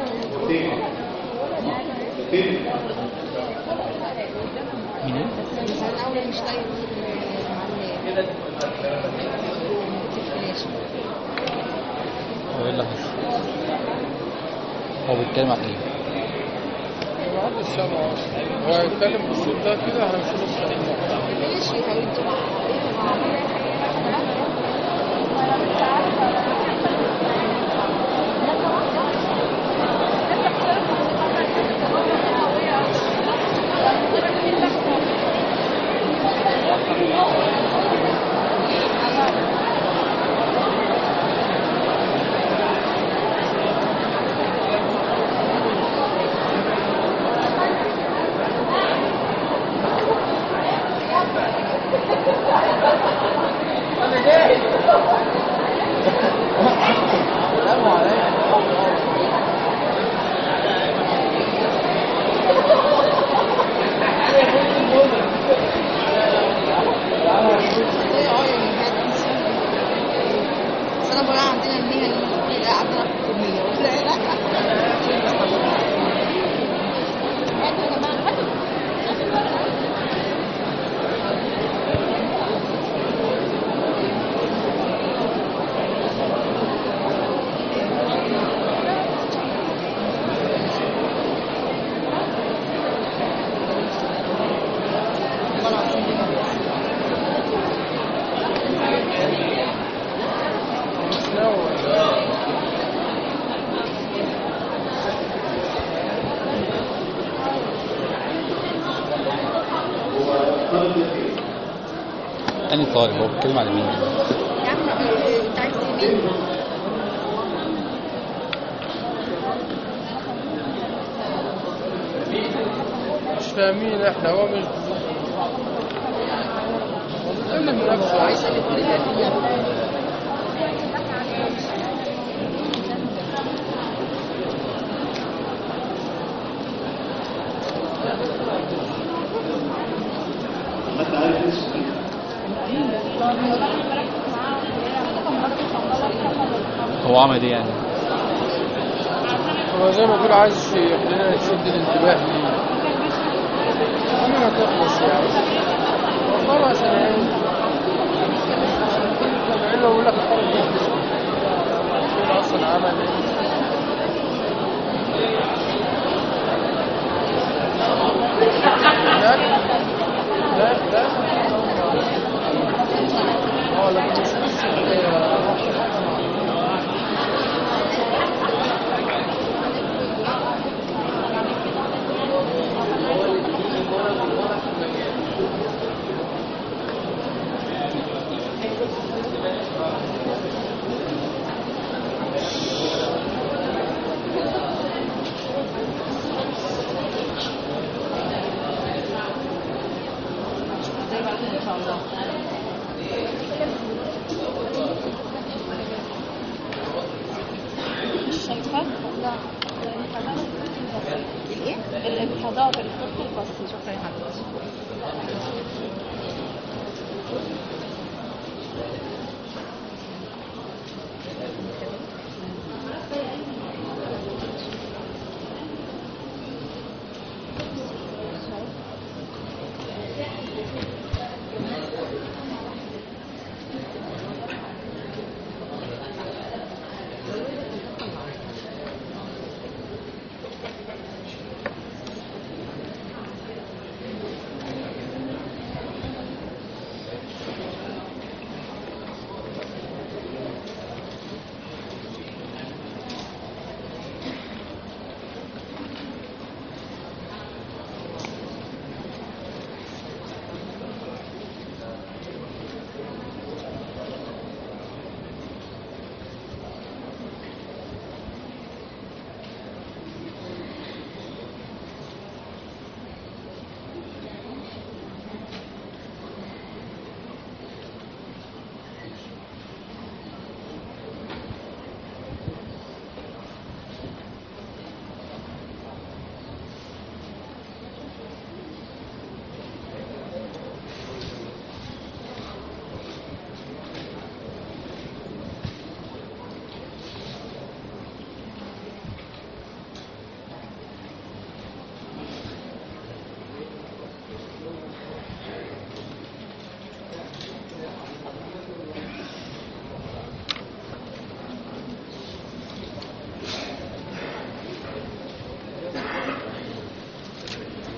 مين ايه؟ بس انا اول مش لاقي مع الفلاش هو ايه اللي حصل؟ هو بيتكلم عن ايه؟ بعد السبعة هو هيتكلم بالصوت ده كده هنشوف الصوت ماشي حاولت بس انا بقول عندنا المهن لا عندنا في الكليه لا لا والله العظيم دي مرة. أنهي طالب هو بيتكلم على مين؟ يا عم آه، انت عايز مين؟ مش فاهمين احنا هو مش بيتكلم بنفسه عايز الكليه فيها هو عمل ايه يعني؟ هو زي ما يقول عايز يخلينا نشد الانتباه ليه انا ما تخلص يعني والله عشان ايه طبعا لو يقول لك الحرب دي شو اصلا عمل ايه لا لا لا اه لكن مش بس ان شاء الله مش شايفاه لا الايه؟ الانحدار الخط البسيط شكرا يا حبيبتي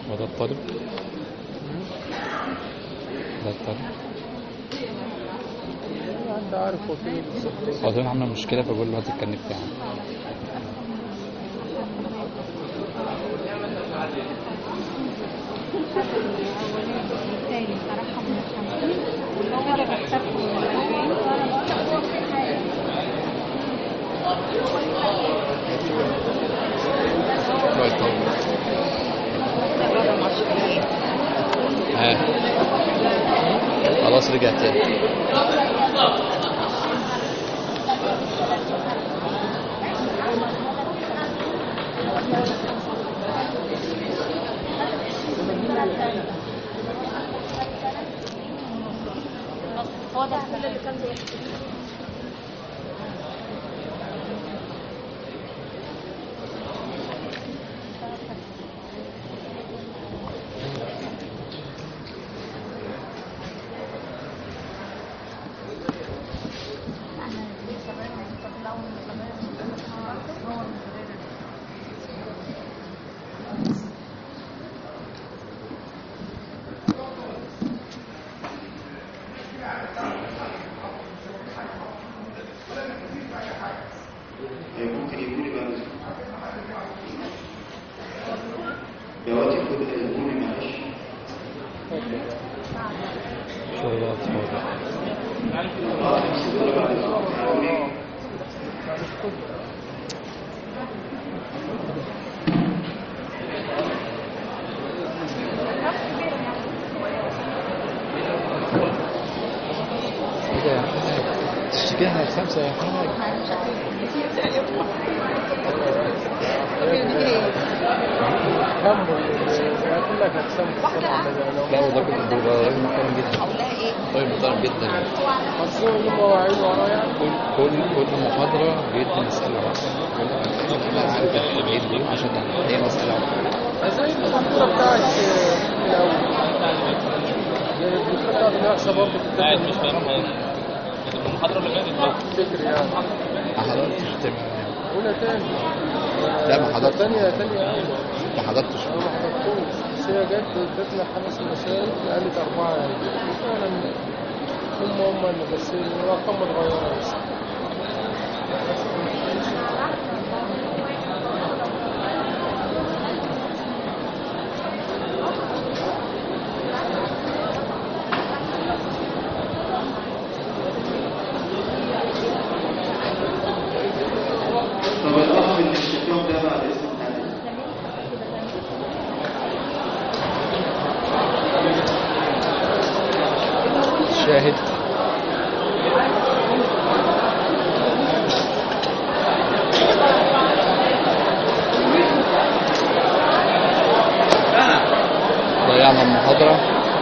وده الطالب ده الطالب انت عارف هو فين بالظبط وبعدين عامله مشكله فبقول له هات الكارنيه بتاعك الثاني صراحة من الخمسين والهو اللي بكتبه من الأربعين وأنا بقول لك كل حاجة شويه طالب ها خلاص رجع تاني هو ده اللي كان بيحكي ممكن يكون يبقى دلوقتي خد الألبومي معلش شويه بقى اتفرج اه نفس دول بعد الألبومي ايه ده يا حاج تشتكيها خمسه يا حاج هم هقول لك اقسام لا هو ده كان بيبقى راجل محترم جدا اقولها ايه راجل محترم جدا خلصوا له مواعيد وراه يعني كل كل كل محاضرة بيدي مسألة واحدة أنا عارف البعيد ليه عشان هي مسألة واحدة زي الدكتوره بتاعت الاول زي الدكتوره بتاعت الاحصاء برضه قاعد مش فاهم حاجه كانت المحاضره اللي فاتت تفتكر يعني ما حضرتش ترم اولى تاني لا، ما حضرتش. تانية تانية اول ما حضرتش انا ما حضرتوش بس هي جت ادتنا خمس مسائل قالت اربعه يعني فعلا هم هم اللي بس الارقام متغيره بس طب الأخ اللي الشكرون ده بعد اسم حد شاهد ضيعنا المحاضرة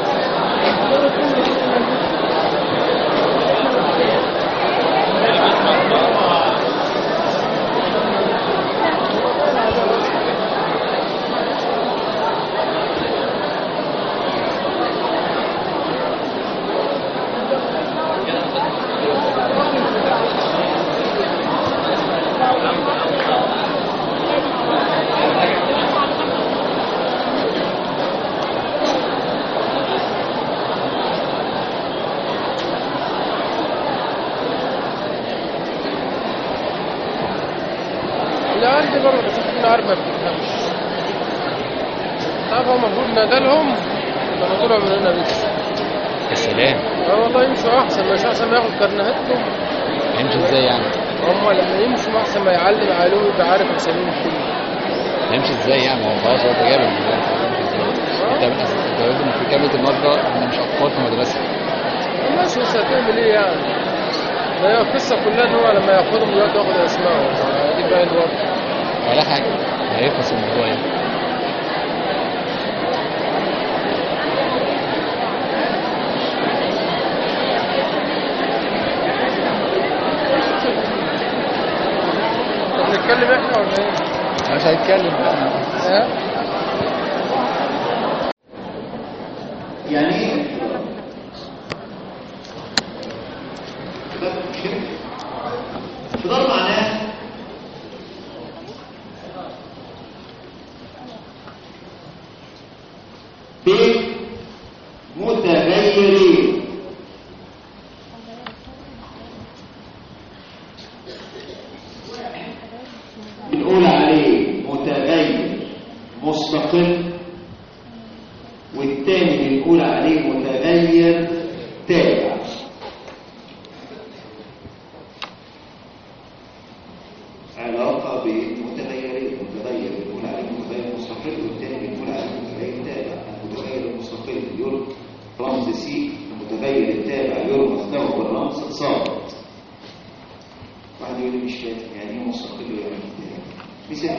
اللي عندي برضه بس احنا عارف ما بتفهمش تعرف هو المفروض ندالهم كانوا طلعوا من هنا بس يا سلام اه والله يمشوا احسن مش احسن ما ياخد كرنيهاتهم هيمشي ازاي يعني؟ هم لما يمشوا احسن ما يعلم عليهم يبقى عارف اساميهم كله هيمشي ازاي يعني؟ ما هو خلاص هو تجارب انت من أساس انت لازم في كاملة المرضى احنا مش اطفال في مدرسة ماشي بس هتعمل ايه يعني؟ ما هي القصه كلها ان هو لما ياخدهم دلوقتي ياخد اسمائهم دي بقى الوضع ولا حاجة هيخلص الموضوع يعني طب نتكلم احنا ولا ايه؟ مش هيتكلم بقى ها؟ يعني ايه؟ فضل معناه مستقل والتاني بنقول عليه متغير تابع علاقة بين متغيرين متغير بنقول عليه متغير مستقل والتاني بنقول عليه متغير تابع المتغير المستقل يرمز رمز سي المتغير التابع يرمز له بالرمز صاد واحد يقول لي مش فاهم يعني ايه مستقل ويعني ايه تابع مثال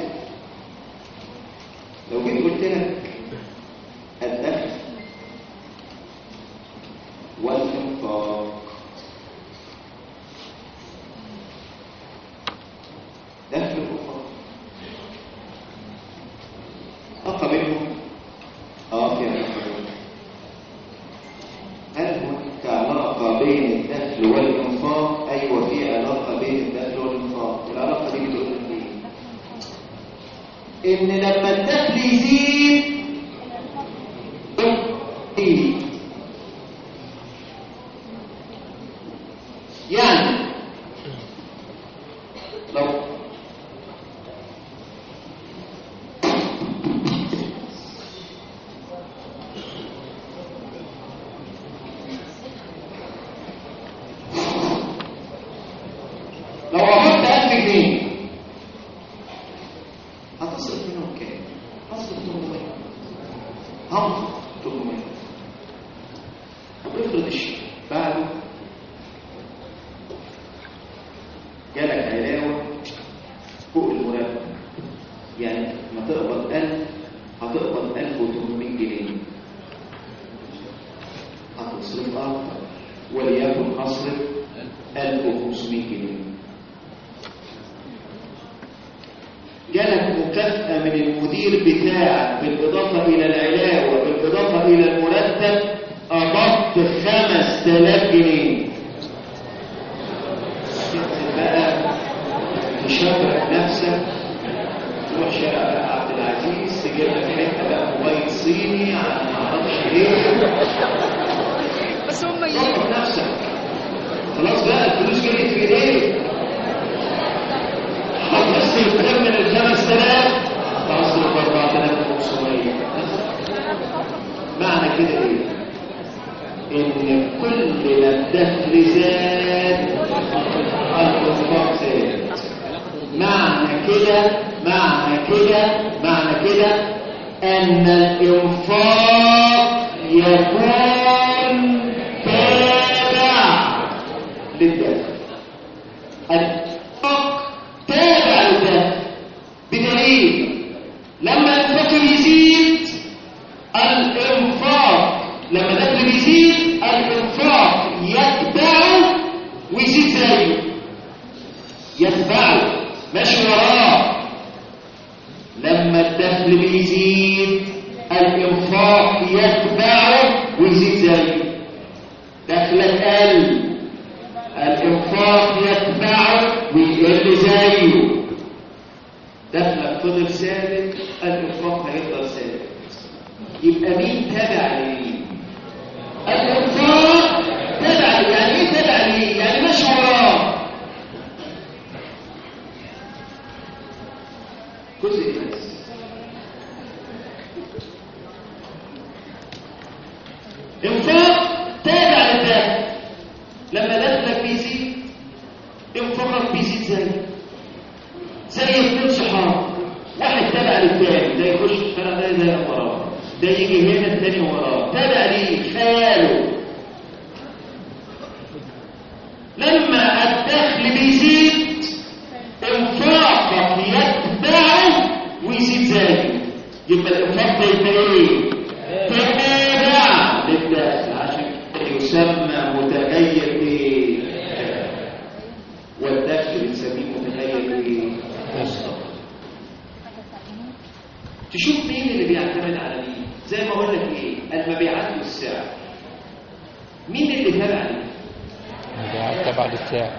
لو جيت قلت لك الدخل والانفاق دخل الانفاق علاقه بينهم اه في علاقه بينهم هل هناك علاقه بين الدخل والانفاق ايوه في علاقه بين الدخل والانفاق العلاقه دي بتقول لك ايه ان لما الدخل يزيد يزيد. يعني لو لو احط 1000 جنيه هتصرف منهم كام؟ هصرف 800 هنفق 800 افرض الشيء بعده جالك علاوة فوق المرتب يعني ما تقبض 1000 هتقبض 1800 جنيه هتصرف أكتر وليكن هصرف 1500 جنيه جالك مكافأة من المدير بتاعك بالإضافة إلى العلاوة بالإضافة إلى المرتب قبضت 5000 جنيه تنزل بقى تشبك نفسك تروح شارع بقى عبد العزيز تجيب لك حته بقى موبايل صيني على ما اعرفش ايه بس هم ي- ظبط نفسك خلاص بقى الفلوس جريت في ايديك هتصرف كام من ال 5000 هتصرف 4500 معنى كده ايه؟ ان كل ما الدخل زاد الانفاق زاد معنى كده معنى كده معنى كده ان الانفاق يكون تابع للدخل الانفاق تابع للدخل بدليل لما الانفاق يزيد الانفاق لما الدخل بيزيد الانفاق يتبعه ويزيد زيه يتبعه ماشي وراه لما الدخل بيزيد الانفاق يتبعه ويزيد زيه دخلك قل الانفاق يتبعه ويقل زيه دخلك فضل ثابت الانفاق هيفضل ثابت يبقى مين تابع لمين الانفاق تابع ليه؟ يعني ايه تابع ليه يعني ماشي وراه جزء بس انفاق تابع للدخل لما دخلك بيزيد انفاقك بيزيد زي زي اثنين صحاب واحد تابع للتاني ده يخش الشارع ده زي وراه ده يجي هنا التاني وراه تابع ليه خياله لما الدخل بيزيد انفاقك يتبعه ويزيد زيه يبقى الانفاق ده يبقى ايه؟ تابع للدخل عشان كده يسمى متغير ايه؟ والدخل بنسميه متغير ايه؟ مستقر تشوف مين اللي بيعتمد على مين زي ما اقول لك ايه المبيعات والسعر مين اللي تابع ليه مبيعات تبع للسعر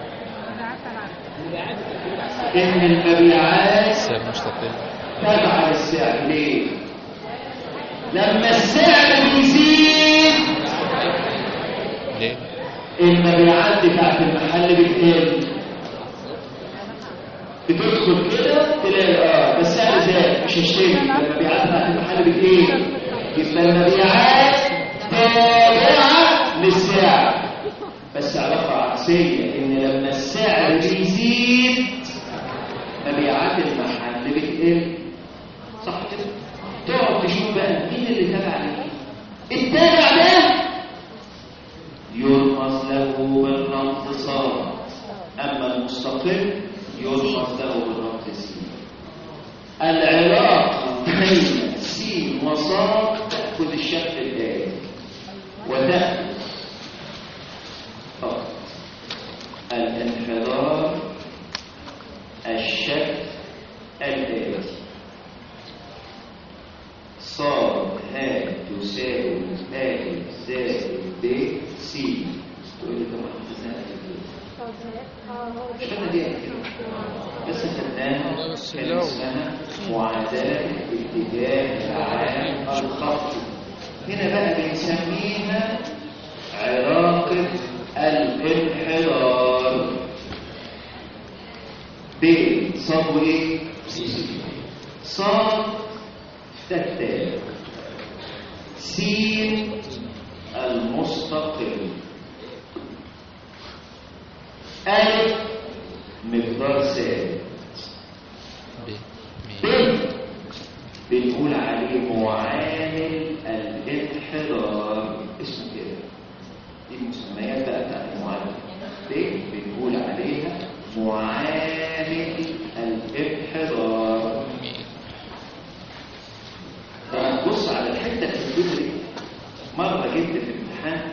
ان المبيعات السعر مستقل تابعه للسعر ليه لما السعر بيزيد ليه؟ المبيعات بتاعت المحل بتقل بتدخل كده تلاقي اه بس السعر زاد مش هشتري المبيعات بتاعت المحل بايه يبقى المبيعات تابعه للسعر بس علاقه عكسيه ان لما السعر بيزيد مبيعات المحل بتقل صح كده تقعد تشوف بقى مين اللي تابع ليه التابع ده يرمز له بالرمز صاد اما المستقل يرمز له بالرمز سين العلاقه بين سين وصاد تاخذ الشكل التالي وتاخذ فقط الانحدار الشكل الآتي صاد ها تساوي ا زائد ب س تقول لي طبعا مش خدنا دي قبل كده. بس خدناها بس كان لو. اسمها معادلة اتجاه العام الخطي هنا بقى بنسميها علاقة الانحدار بين صاد وايه؟ صاد تتابع سين المستقل ألف مقدار ثابت ب ب م بنقول عليه معامل الانحدار اسمه كده دي المسميات بقى بتاعت المعامل ب بنقول عليها معامل الانحدار طب بص على الحته الكبيره دي مره جبت في امتحان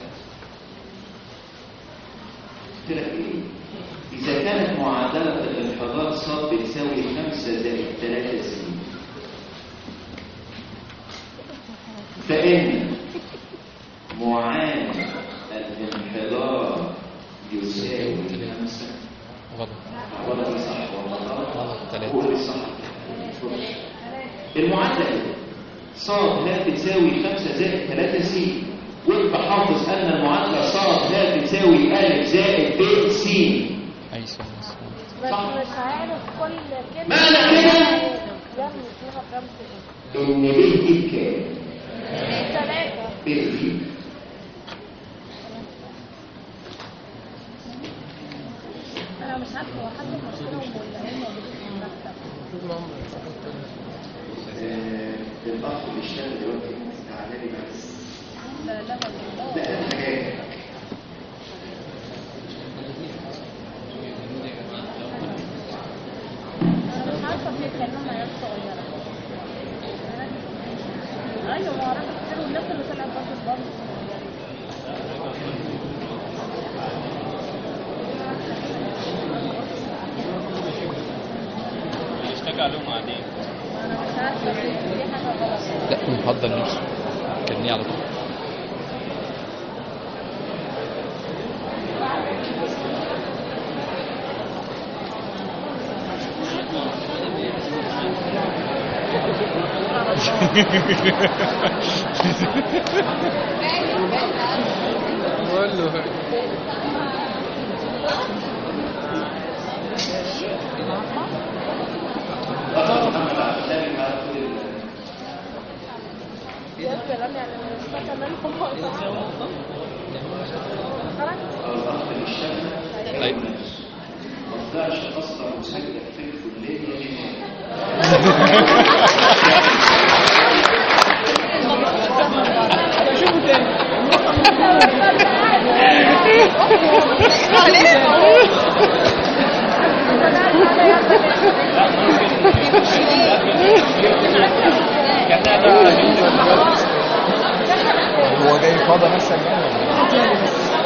قلت لك ايه اذا كانت معادله الانحدار صاد بتساوي 5 زائد 3 س فان معامل الانحدار يساوي 5 غلط ولا دي صح ولا غلط غلط تلاتة. قول لي صح المعادله ايه صاد لا تساوي 5 زائد 3 س وانت حافظ ان المعادله صاد لا تساوي ا زائد ب س أي سؤال بس صح. مش عارف كل كلمة معنى كده؟ يعني فيها كام سنة ان ب دي بكام ثلاثة ب دي أنا مش عارفة هو حد مشهورهم ولا هم موجودين في المكتب شوف معاهم الحاجات التانية. آه، الاخ اللي اشتغل دلوقتي تعالى لي بس لا لا لا لا انا حاجات أنا مش عارفة في كلام عيال صغيرة أيوة ما أعرف كتير والناس اللي طلعت برضه برضه يشتكى عليهم قاعدين أنا مش عارفة في في حاجة غلط لا محضر نفسه كلمني على طول بقول له اخ محمد عبد السلام معاه طول ال- يا سلام يعني أنا مش فاكرة منهم خرج او الاخ اللي اشتغل أيوة. ما طلعش اصلا مسجل في الكليه هناك هو جاي فاضي مثلا يعني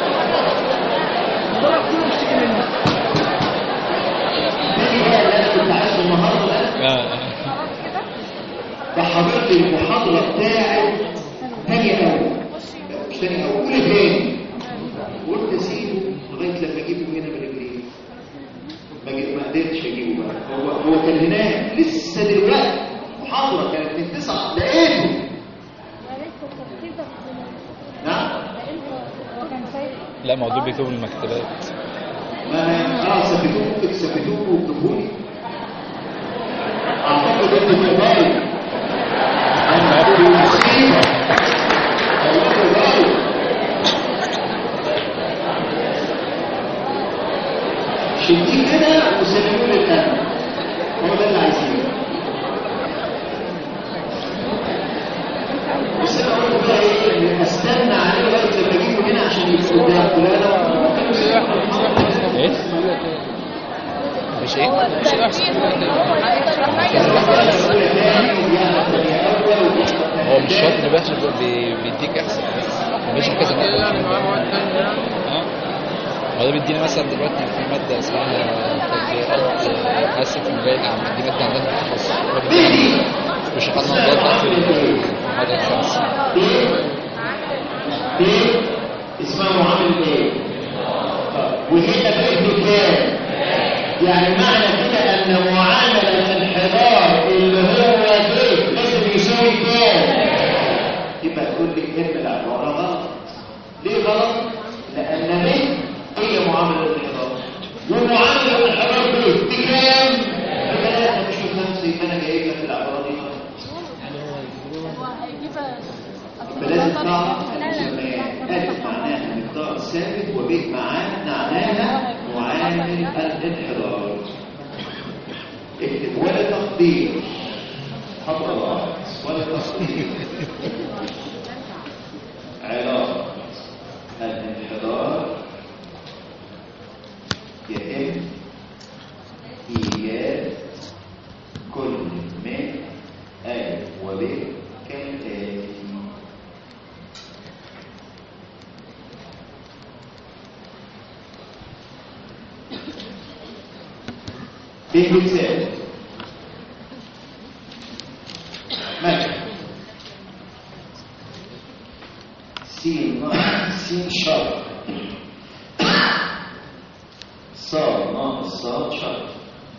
كنت عايز النهارده آه. ده حضرت المحاضره بتاعت تاني اول مش تاني اول اولى تاني قلت اسيبه لغايه لما اجيبه هنا برجليه ما جي- ما قدرتش اجيبه بقى هو هو كان هناك لسه دلوقتي محاضره كانت من تسعه لقيته معلش الترتيب بس نعم لأنه هو كان سايق لا موضوع بيكتبوا المكتبات ما اه ثبتوه ممكن تثبتوه وتكتبوا لي اعتقد انه كذلك انه مصيبه الله كذلك شديه كده وسلموه للامن هو ده اللي عايزينه بس انا قلت بقى ايه إن استنى عليه لغايه لما اجيبه هنا عشان يبقى قدام لا لا ممكن يسيبه ايه مش ايه مش احسن هو مش شرط اللي بيحصل ده بي- بيديك احسن بس ماشي كذا يعني ماده معاه مواد تانية يعني اه هو ده بيدينا مثلا دلوقتي في ماده اسمها تطبيقات اسف في المجال الاعمى دي ماده عندنا في التخصص هو بيدينا مش خدنا موضوع في المحاضره الخامسه ايه اسمها معامل ايه وهنا بقت كام يعني معنى كده ان معامل الانحدار اللي هو ده لازم يساوي كام يبقى تقول لي ان العباره غلط ليه غلط لان دي هي معامله الانحدار ومعامله الانحدار دي بكام يبقى لا انا مش نفسي يبقى انا جايب لك العباره دي غلط يبقى لازم تعرف ان الف معناها مقدار ثابت وب معناها معناها معامل الانحدار اكتب ولا تقدير خطوات ولا تقدير علاقة الانحدار يتم إيجاد كل من أ وب كالآتي ب بتساوي ماشي س ناقص س شرط ص ناقص ص شرط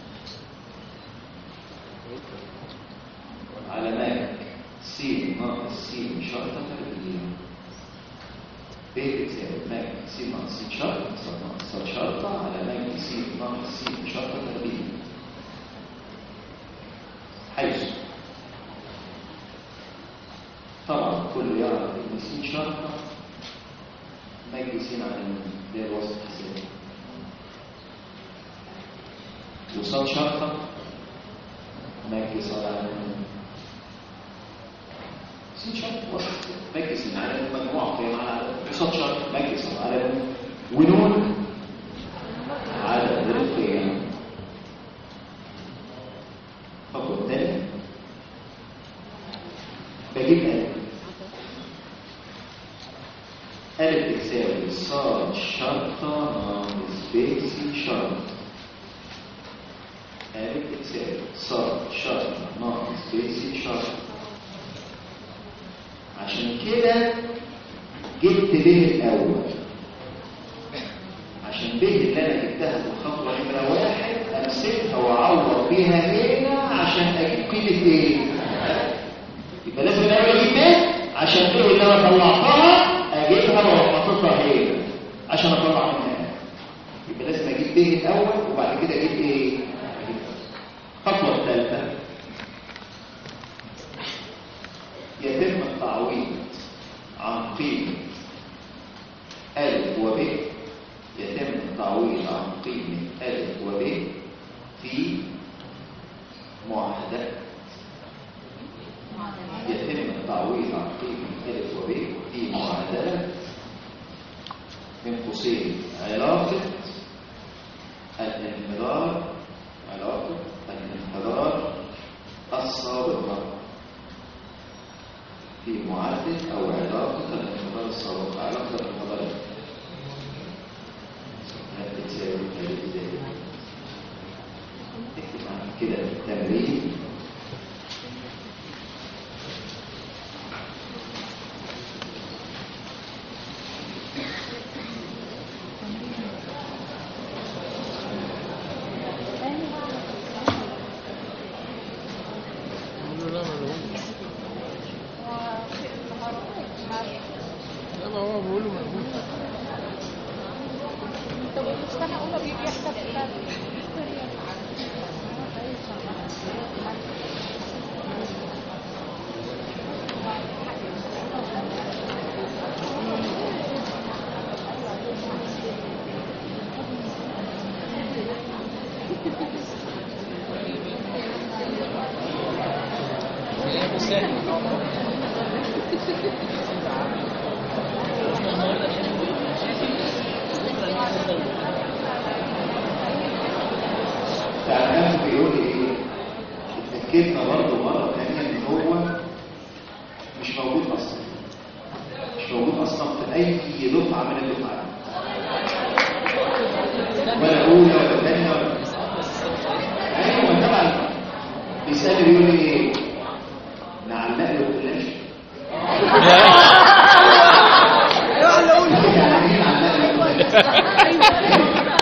علامات س ناقص س شرط تربيع ب بتساوي ماك س ناقص س شرط ص ناقص ص شرط على ماك س ناقص س شرط تربيع حيث طبعا كله يعرف ان س شرطة ماك س على ده الوسط حسابي وصاد شرطة ماك صاد على س شرط وسط ماك س على مجموعة قيم على وصاد شرط ماك صاد على ونون على القيم خطوة الثانية بجيب ألف ألف بتساوي صاد شرطة ناقص ب س شرط ألف بتساوي صاد شرطة ناقص ب س شرط عشان كده جبت ب الأول عشان ب اللي أنا جبتها في الخطوة نمرة واحد أمسكها وأعوض بيها هنا عشان أجيب قيمة إيه؟ يبقى لازم الاول اجيب ب عشان ايه اللي انا طلعتها اجيبها واروح حاططها هنا عشان اطلع منها يبقى لازم اجيب ب الاول وبعد كده اجيب ايه الخطوه الثالثه يتم التعويض عن قيمه الف وب يتم التعويض عن قيمه الف وب في معاهده يتم التعويض عن قيمة ألف وب في معادلة من قوسين علاقة الانحدار علاقة الانحدار السابقة في معادلة أو علاقة الانحدار السابقة علاقة الانحدار بتساوي ألف زائد اكتب معاك كده تمرين يقول له لا ما لهوش لا ما هو بيقول له ملهوش طب استنى اقول له بيحسب فكان بيقول لي ايه اتاكدنا برضه مره ثانيه ان هو مش موجود اصلا مش موجود اصلا في اي دفعه من الدفعات ولا اولى ولا ثانيه ولا ايوه طبعا بيسال بيقول لي ايه نعلق له بلاش يعني ايه نعلق له بلاش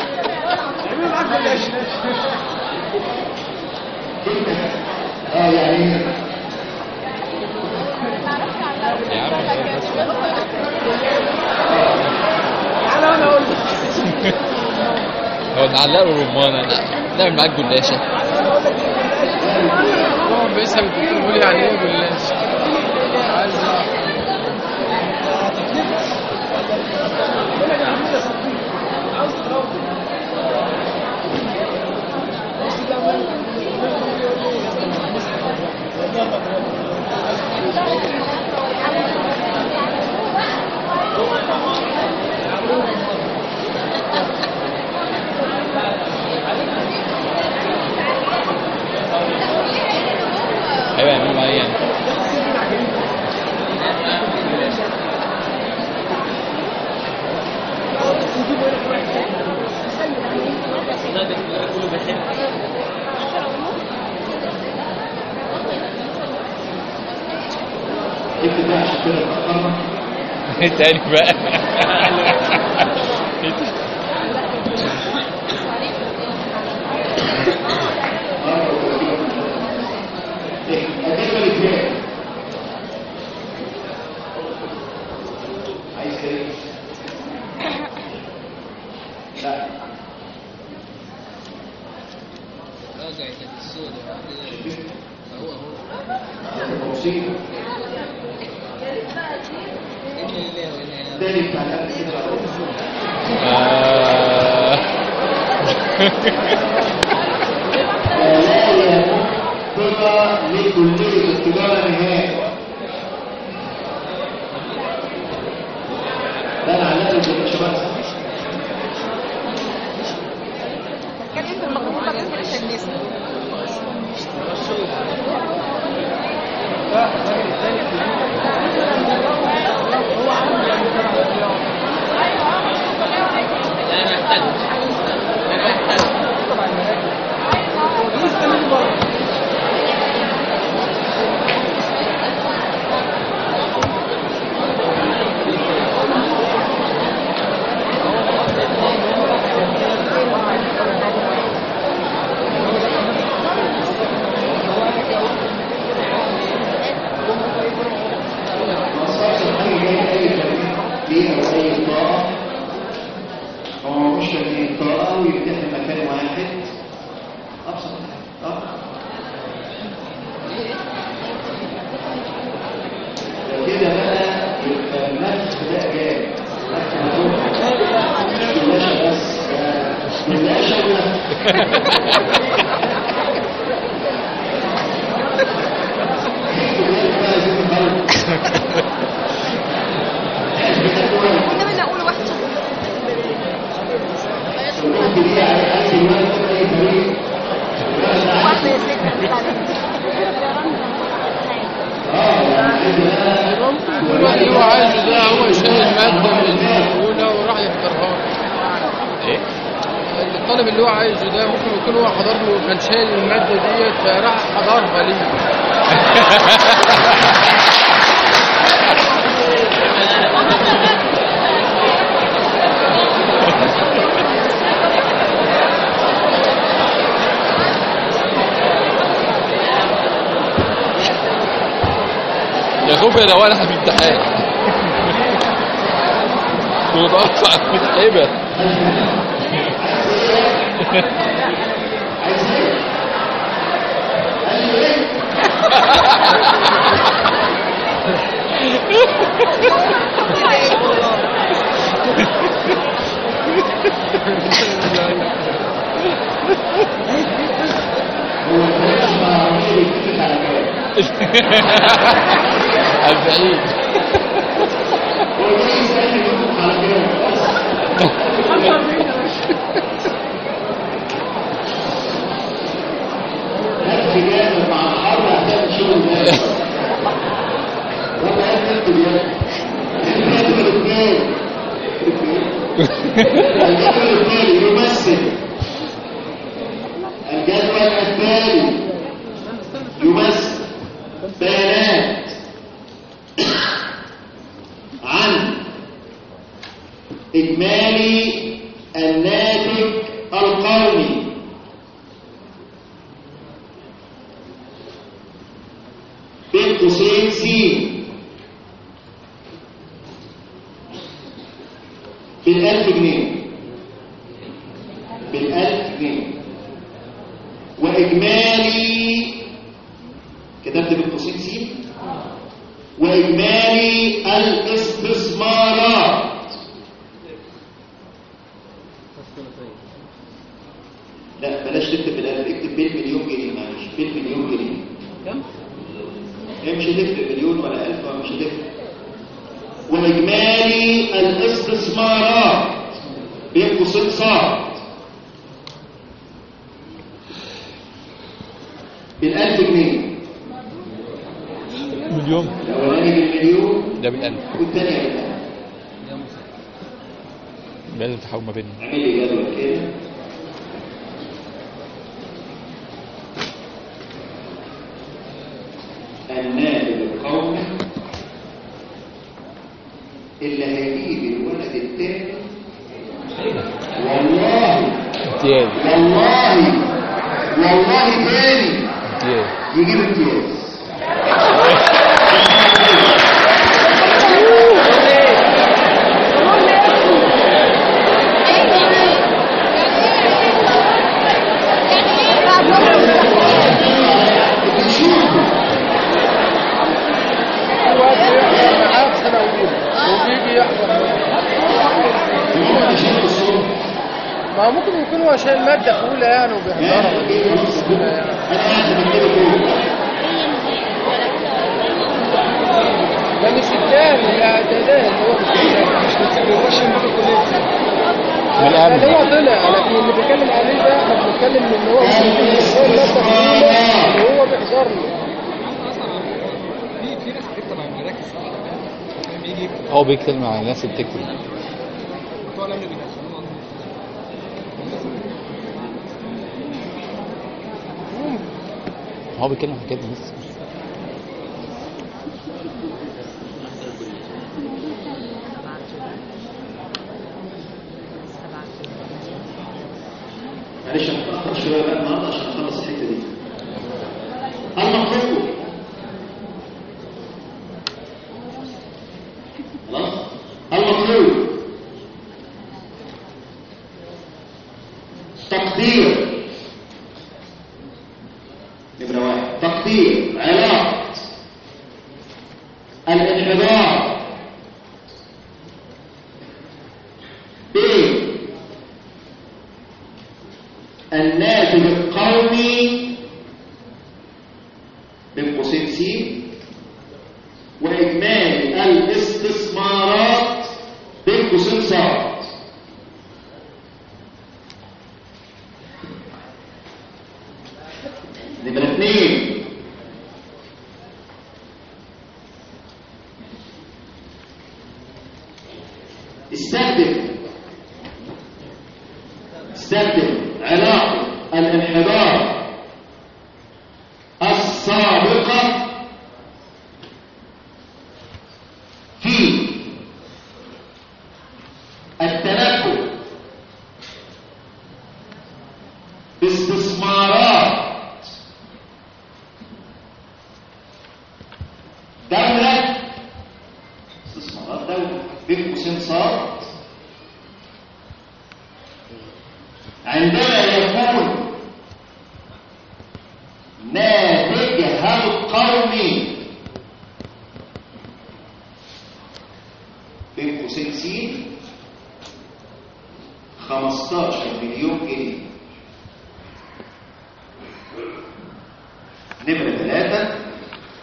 اه يعني يا عم هو نعلق له رمانة نعمل معاك جلاشة هو بيسأل الدكتور بيقول يعني ايه جلاش عايز أعرف. ايوه يعملوا معايا يعني جبت بقى عشان كده اتأخرنا تاني بقى هتقبل ازاي؟ عايز ايه؟ لا مصيبة تاني بتاع الأكل كده آه. لا يمثل لكلية التجارة نهائي ده انا علقته بالشباب اتكلم في المقبول بعدين بلاش الناس ليه أو أي بطاقة هو مش تمرين بطاقة ويفتح مكان واحد أبسط أه كده بقى يبقى النفس ده جاي مش بلاشة بس بلاشة ونفس كنا بدنا اقول واحد واحد يا الواحد اللي هو عايزه ده هو شايل مادة من الأولى وراح يحضرها ايه الطالب اللي هو عايزه ده ممكن يكون هو حضر له كان شايل المادة ديت فراح حضرها ليه يا خوف يا روان احنا في امتحان متوقع متعبة هو الكلام ما عمال يتفق على كده 40 هو ده يستاهل يطلق على كده نفس جامد مع الحر هتعمل شغل ناس ولا انت الجدول الثاني الجدول الثاني يمثل الجدول الثاني يمثل بيانات عن إجمالي الناتج القومي بين قوسين س بالألف جنيه بالألف جنيه وإجمالي كتبت بين قوسين س وإجمالي الاستثمارات لا بلاش تكتب بالألف اكتب بالمليون جنيه معلش بالمليون جنيه كم؟ هي مش هتفرق مليون ولا ألف ولا مش هتفرق وإجمالي الاستثمارات بين قوسين صاد بالألف جنيه مليون الأولاني بالمليون ده بالألف والثاني بالألف لازم تحاول ما بينهم اعمل لي جدول كده الناتج القومي اللي هيجيب الولد التاني والله امتياز والله والله تاني امتياز يجيب امتياز في واحد يحضر معاه في سنة أولى وبيجي يحضر هو اللي شايل الصوت ما ممكن يكون هو شايل مادة في أولى يعني وبيحضرها يعني انا قاعد بكتبه فوق ده مش الثاني لا ده ده اللي هو مش الثاني مش بيخش من من اللي الأمن هو طلع لكن اللي بيتكلم عليه ده احنا بنتكلم ان هو مش هو المادة في أولى وهو بيحضر له في في ناس بتكتب عن مراكز كان بيجي يكتب هو بيتكلم عن الناس اللي بتكتب بتوع الامن بينزلوه هو بيتكلم عن كده بس معلش هتأخر شوية بقى النهارده عشان أخلص الحتة دي. المطلوب خلاص؟ المطلوب تقدير نمرة واحد تقدير علاقة الانحدار بين الناتج القومي بين قوسين س واجمالي الاستثمارات بين قوسين ص نمرة اثنين استخدم استخدم علاقة الانحدار السابقة في التنبؤ باستثمارات دولة استثمارات دولة بين قوسين صاد عندما يكون ناتجها القومي بين قوسين س 15 مليون جنيه نمرة ثلاثة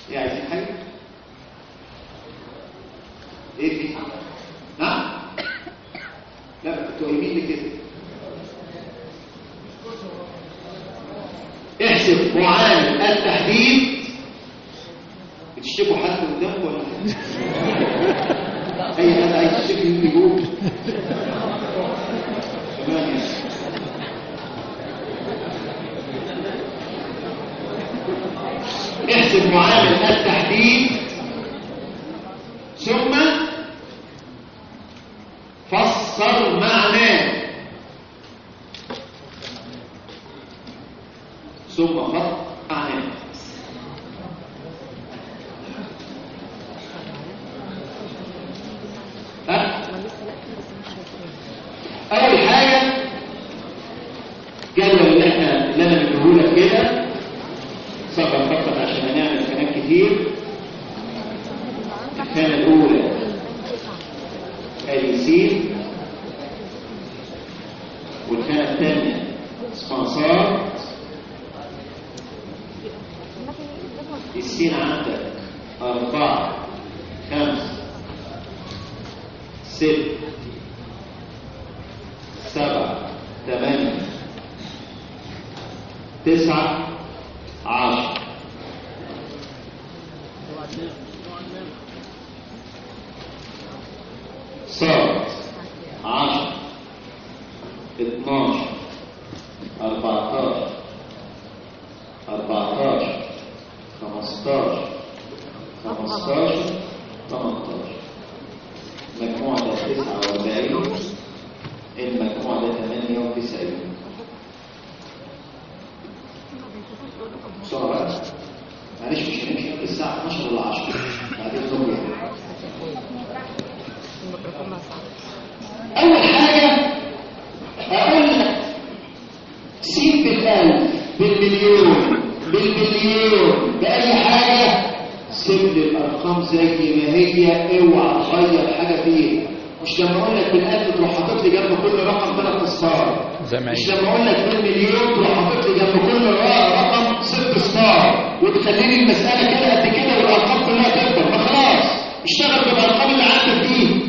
ايه عايزين حاجه ايه في نعم لا انتوا قايمين لي كده احسب معامل التحديد بتشتكوا حد قدامكم ولا لا؟ اي حد عايز يشتكي يجيبوه تمام يا سيدي. احسب معامل التحديد ثم فسر معناه ثم فسر معناه ها؟ اول حاجه جدول اللي احنا اللي انا مديهولك كده صبر فقط عشان هنعمل كلام كتير الخانه الاولى ادي سين والخانه الثانيه اسمها صاد السين عندك أربعة خمسة ست سبعة ثمانية تسعة عشر صاد عشر اتناشر أربعتاشر أربعتاشر خمستاشر خمستاشر تمنتاشر المجموع ده تسعة وأربعين المجموع ده تمانية وتسعين بسرعة بقى. معلش مش هنمشي قبل الساعة 12 ولا 10 بعدين نقول أول حاجة أقول لك سين بالألف بالمليون بالمليون بأي حاجة سيب لي الأرقام زي ما هي اوعى تغير حاجة فيها مش لما أقول لك بالألف تروح حاطط لي جنب كل رقم ثلاث أصفار زي ما مش هي لما اقول لك بالمليون تروح حاطط لي جنب كل رقم ست ستار وتخليني المساله كده قد كده والارقام كلها تكبر ما خلاص اشتغل بالارقام اللي عندك دي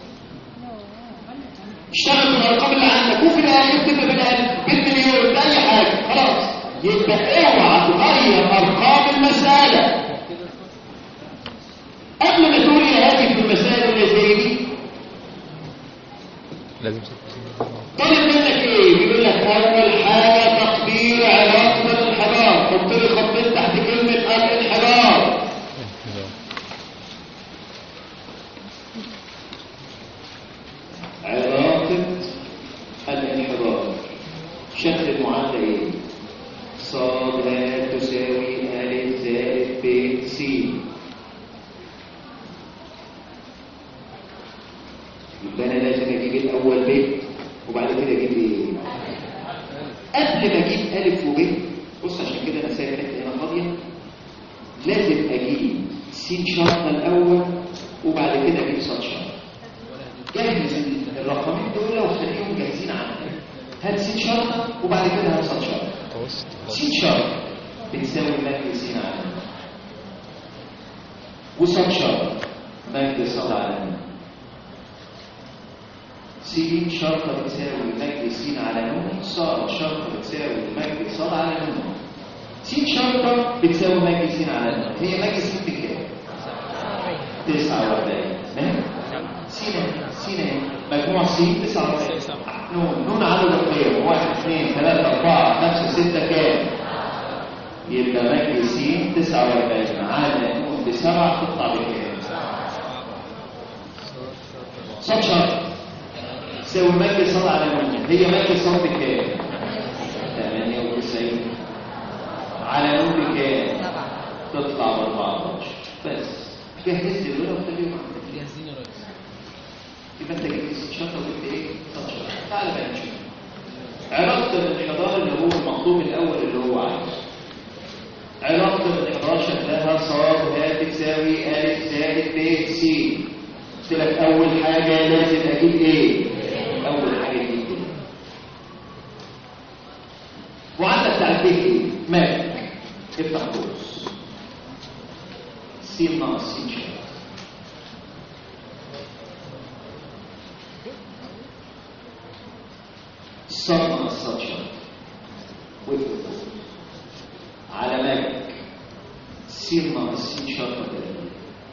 اشتغل بالارقام اللي عندك وفي الاخر تبقى بالألف بالمليون باي حاجه خلاص يبقى اوعى تغير ارقام المساله قبل ما تقول يا هادي في المسائل اللي زي دي لازم طالب منك ايه بيقول لك اول حاجه تقدير علاقه الانحدار حط لي خطين تحت كلمه الانحدار علاقه الانحدار شكل المعادله ايه صاد لا تساوي ا زائد ب س يبقى انا لازم اجيب الاول ب وبعد كده اجيب ايه قبل ما اجيب الف وب بص عشان كده انا سايب حته هنا فاضيه لازم اجيب س شرطه الاول وبعد كده اجيب صاد شرطه جهز الرقمين دول وخليهم جاهزين عندك هات س شرطه وبعد كده هات صاد شرطه توسط س شرطه بتساوي مجد س على ن. وصاد شرطه مجد صاد على ن. س شرطة بتساوي مجد س على ن صاد شرطة بتساوي مجد صاد على ن س شرطة بتساوي مجد س على ن هي مجد س بكام؟ 49 فاهم؟ س س مجموع س 49 نون نون عدد القيم 1 2 3 4 5 6 كام؟ يبقى مجد س 49 على نون بسبعة تطلع بكام؟ صاد شرطة تساوي مجد صاد على نون هي مجد صاد بكام 98 على نون بكام تطلع ب 14 بس جهزت دول وخليهم عندك جاهزين يا ريس يبقى انت جبت شنطه وجبت ايه صاد شنطه تعالى بقى نشوف علاقه الانحدار اللي هو المطلوب الاول اللي هو عايزه علاقه الانحدار شكلها صاد ها تساوي ا زائد ب س قلت لك اول حاجه لازم اجيب ايه اول حاجه اجيب ايه وعندك تعريف ايه مالك افتح قوس س ناقص س شرط ص ناقص ص شرط وافرض على مالك س ناقص س شرط تقريبا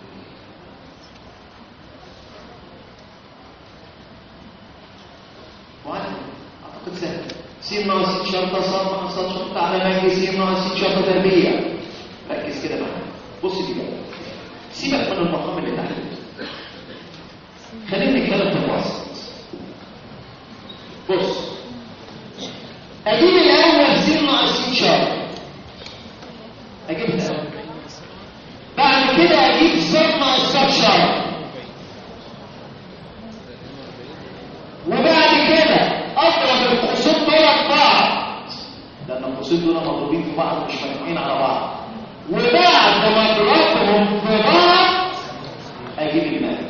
واحد اعتقد سهل س ناقص س شرطه ص ناقص ص شرطه على مالك س ناقص س شرطه تربيع ركز كده معايا بص دي بقى سيبك من المقام اللي تحت خلينا نتكلم في الوسط بص اجيب الاول س ناقص س شرط اجيب الاول بعد كده اجيب س ناقص س شرط وبعد كده اضرب القوسين دول في بعض لان القوسين دول مضروبين في بعض مش مجموعين على بعض وبعد ما اضربهم في بعض اجيب المال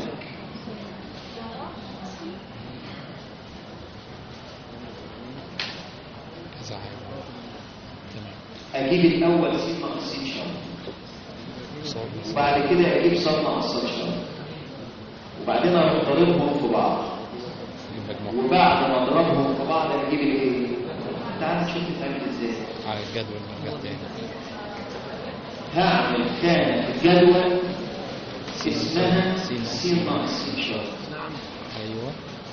صحيح تمام اجيب الاول س ناقص س شرط صواب وبعد كده اجيب ص ناقص ص شرط وبعدين اروح ضاربهم في بعض المجموع وبعد ما اضربهم في بعض اجيب الايه تعال نشوف بتعمل ازاي على الجدول مرجع تاني هعمل خانه في الجدول اسمها س ناقص س شرط ايوه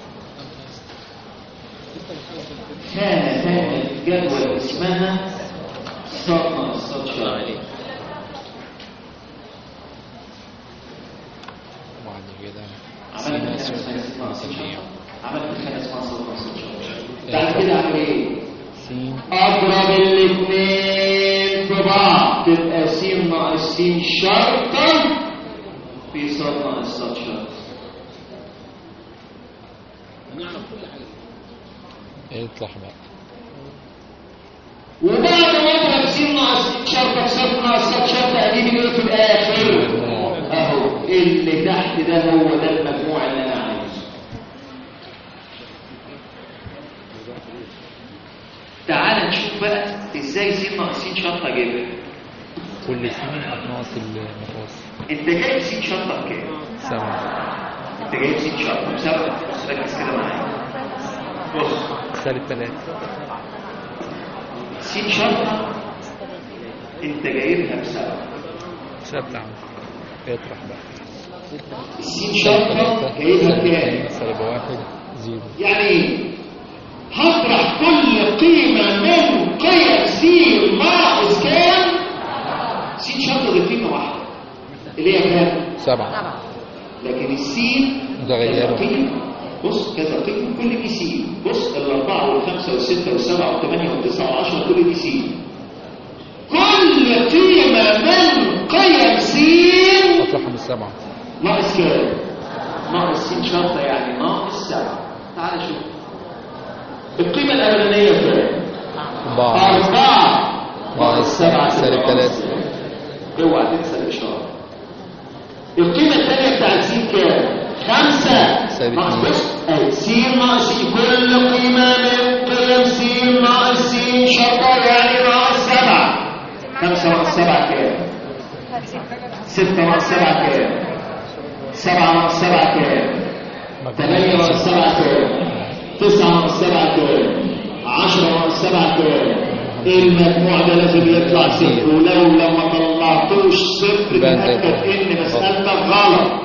خانه ثانيه في الجدول اسمها ص ناقص ص شرط وبعد كده عملت سينا خانه اسمها س ناقص س تربيع شرط عملت خانه اسمها ص ناقص ص شرط بعد كده اعمل ايه سين اضرب الاثنين في بعض تبقى س ناقص س شرطا في ص ناقص ص شرط اطلع بقى وبعد ما اضرب س ناقص س شرطه في ص ناقص ص شرطه اجيب الايه في الاخر المجموع اهو اللي تحت ده هو ده المجموع اللي انا عايزه تعال نشوف بقى ازاي س ناقص س شرطه اجيبها كل سين ناقص المتوسط انت جايب س شرطه بكام سبعة انت جايب س شرطه بسبب بص ركز كده معايا بص سالب ثلاثة س شرطه انت جايبها بسبب ثابتة عندي اطرح بقى س شرطه جايبها بكام سالب واحد زيرو يعني ايه هطرح كل قيمة من قيم س ناقص كام س شرطة دي قيمة واحدة اللي هي كام سبعة لكن السين متغيرة. كذا قيمة بص كذا قيمة كل دي سين بص الأربعة والخمسة والستة والسبعة والثمانية والتسعة والعشرة كل دي سين كل قيمة من قيم سين اطرحها من السبعة ناقص كام ناقص س شرطة يعني ناقص سبعة تعال شوف القيمة الأولانية كام أربعة أربعة ناقص سبعة سالب تبقى ثلاثة. اوعى تنسى الإشارة القيمة الثانية بتاعت س كام خمسة سالب ناقص اتنين. بص أهي س ناقص س كل قيمة من قيم س ناقص س شرطة يعني ناقص سبعة خمسة ناقص سبعة كام ستة ناقص سبعة كام سبعة ناقص سبعة كام ثمانية ناقص سبعة كام تسعة ناقص سبعة كام عشرة ناقص سبعة كام المجموع ده لازم يطلع صفر ولو لما طلعتوش صفر يبقى أنت- تأكد ان مسألتك غلط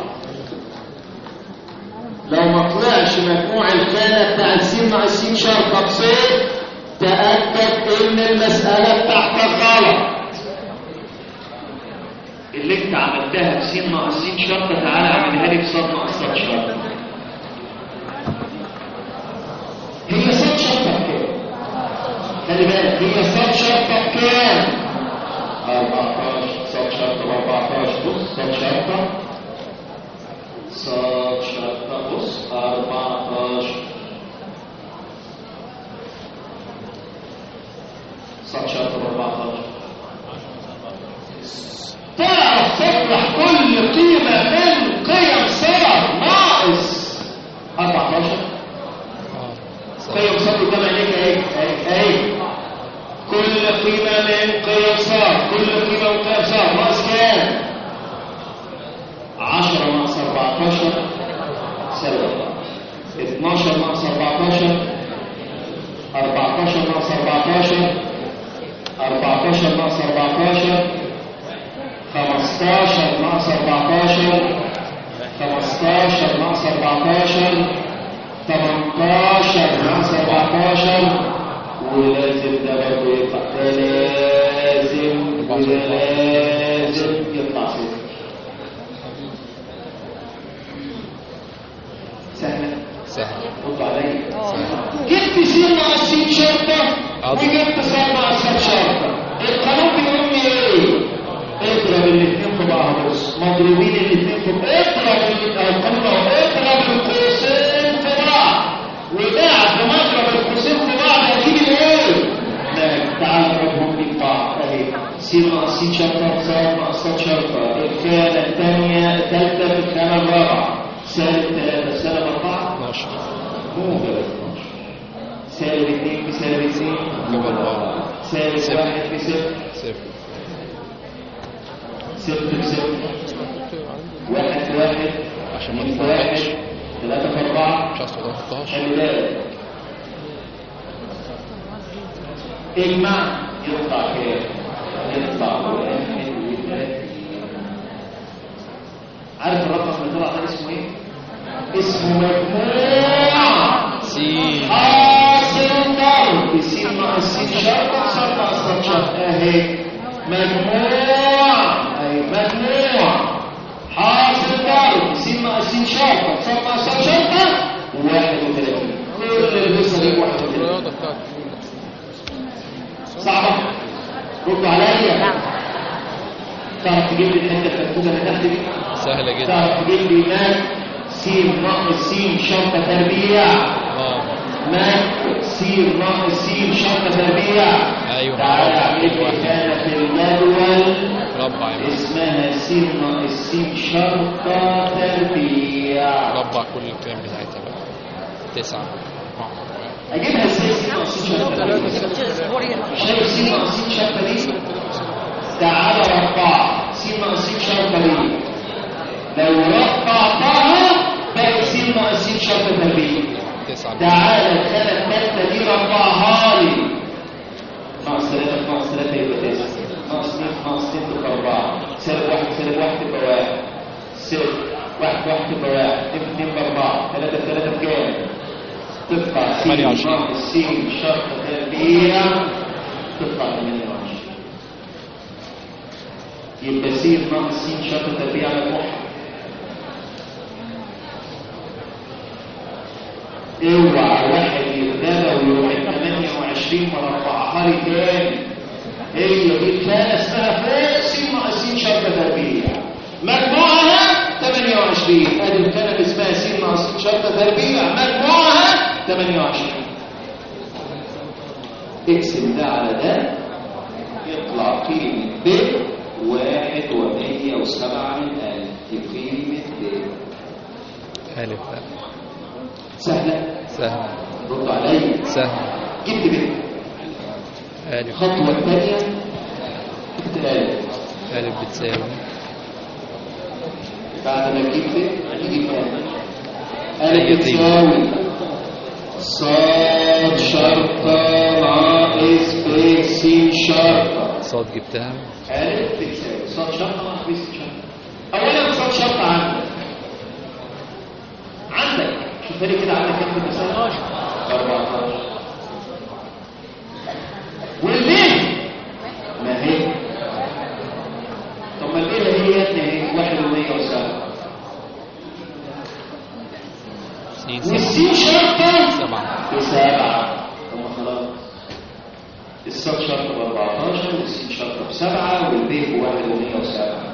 لو ما طلعش مجموع الخانة بتاع س ناقص س شرطة بصفر تأكد ان المسألة بتاعتك غلط اللي انت عملتها بس ناقص س شرطة تعالى اعملها لي بص ناقص ص شرطة هي ص شرطة بكام؟ خلي بالك هي ص شرطة بكام؟ 14 ص شرطة ب 14 بص ص شرطة ص شرطة بص 14 ص شرطة ب 14 تعرف تطرح كل قيمة من قيم صار ناقص 14 اه قيم صار قدام عينيك اهي اهي اهي كل قيمة من قيم صار كل قيمة من قيم صار ناقص كام؟ 14 ناقص 14 14 ناقص 14 15 ناقص 14 15 ناقص 14 18 ناقص 14 ولازم ده برضه يطلع ده لازم وده لازم يطلع صفر سهلة سهل رد عليا سهل جبت سين ناقص سين شرطة حاضر. وجبت سين ناقص سين شرطة القانون بيقول لي ايه؟ اضرب الاثنين في بعض بص مضروبين الاثنين في بعض اضرب ال- أو القانون اهو اضرب القوسين في بعض وبعد ما اضرب القوسين في بعض اجيب الايه؟ لا تعال نضربهم في بعض اهي سين ناقص سين شرطة سين ناقص سين شرطة الخانة الثانية الثالثة في الخانة الرابعة سالب ثلاثة سالب أربعة 12 موجب 12 سالب 2 بسالب 2 موجب أربعة. سالب صفر. 1 بصفر صفر صفر بصفر واحد واحد عشان ما اتنين تتلخبطش. واحد ثلاثة في أربعة مش عايز تغلطهاش خلي بالك اجمع يطلع كام؟ يطلع واحد وثلاثين عارف الرقم اللي طلع ده اسمه ايه؟ اسمه مجموع سين حاصل ضرب سين ناقص سين شرط صار ناقص شرط اهي مجموع اهي مجموع حاصل ضرب سين ناقص سين شرط صار ناقص شرط وواحد وثلاثين كل القصه دي واحد وثلاثين الرياضة بتاعت صعبه ردوا عليا نعم تعرف تجيب لي الحته الفلفوزه اللي تحت دي سهلة جدا تعرف تجيب لي ماء سين ناقص سين شرطه تربيع اه ماء سين ناقص سين شرطة تربيع أيوة. تعالى اعمل لي كان في الجدول ربع يا معلم. اسمها سين ناقص سين شرطة تربيع ربع كل القيم بتاعتها بقى تسعة آه. اجيبها ازاي سين ناقص سين شرطة تربيع شايف سين ناقص سين شرطة دي تعالى ربع سين ناقص سين شرطة دي لو ربعتها بقت سين ناقص سين شرطة تربيع تسعة تعالى الخانة الثالثة دي ربعها لي ناقص ثلاثة ناقص ثلاثة يبقى تسعة ناقص اثنين ناقص اثنين تبقى أربعة سالب واحد سالب واحد تبقى واحد صفر واحد واحد تبقى واحد اثنين اثنين بأربعة ثلاثة ثلاثة بكام؟ تطلع سين 28. ناقص سين شرط تربيع تطلع 28 يبقى سين ناقص سين شرط تربيع مجموعها اوعى واحد يتغنى ويروح ال 28 مربعها لي تاني هي دي كان اسمها فوق سين ناقصين شرطة تربيع مجموعها 28 ادي الكلمة اسمها سين ناقصين شرطة تربيع مجموعها 28 اقسم ده على ده يطلع قيمة ب واحد ومية وسبعة من ألف دي قيمة ب ألف بقى. سهلة سهل ردوا عليا سهل جبت ب ألف الخطوة الثانية جبت ألف ألف بتساوي بعد ما تجيب ب هتيجي كام؟ هي ألف طيب. تساوي صاد شرطة ناقص ب س شرطة صاد جبتها ألف بتساوي صاد شرطة ناقص ب س شرطة أولا صاد شرطة عندك عندك شوف لي كده عندك كام في المسألة 14 والليه ما هي طب ما الليلة هي اثنين واحد ومية وسبعة سين سبعة والسين شرطة سبعة بسبعة طب خلاص الصاد شرطة ب 14 والسين شرطة بسبعة والبي بواحد ومية وسبعة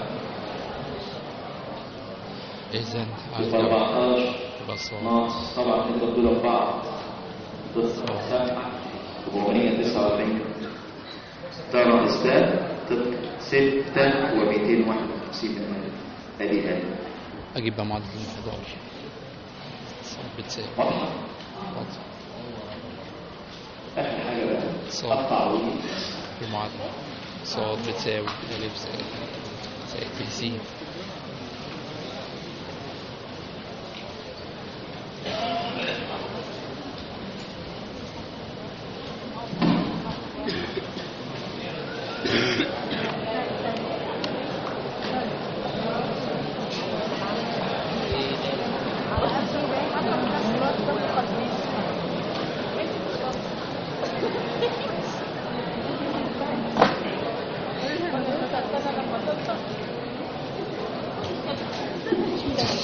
إذن ب 14 بس ناقص طبعا انت دول بعض تسعة سبعة 449 ده ناقص ده تطلع 6 و251 ادي ادي أجيب بقى معدل الانحدار صاد بتساوي واضحة واضح. اخر حاجة بقى صح. قطع ودي في المعادلة صاد بتساوي ألف زائد زائد س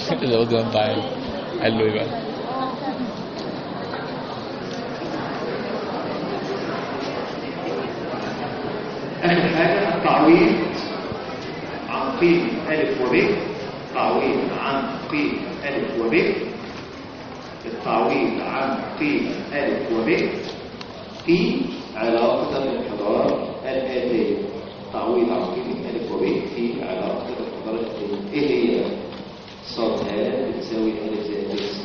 القدوة معايا قال له ايه بقى؟ آخر حاجة التعويض عن قيمة ألف وب تعويض عن قيمة ألف وب التعويض عن قيمة ألف وب في علاقة الانحدار الآتية تعويض عن قيمة ألف وب في علاقة الانحدار الآتية إيه هي؟ صاد ه بتساوي ألف زائد س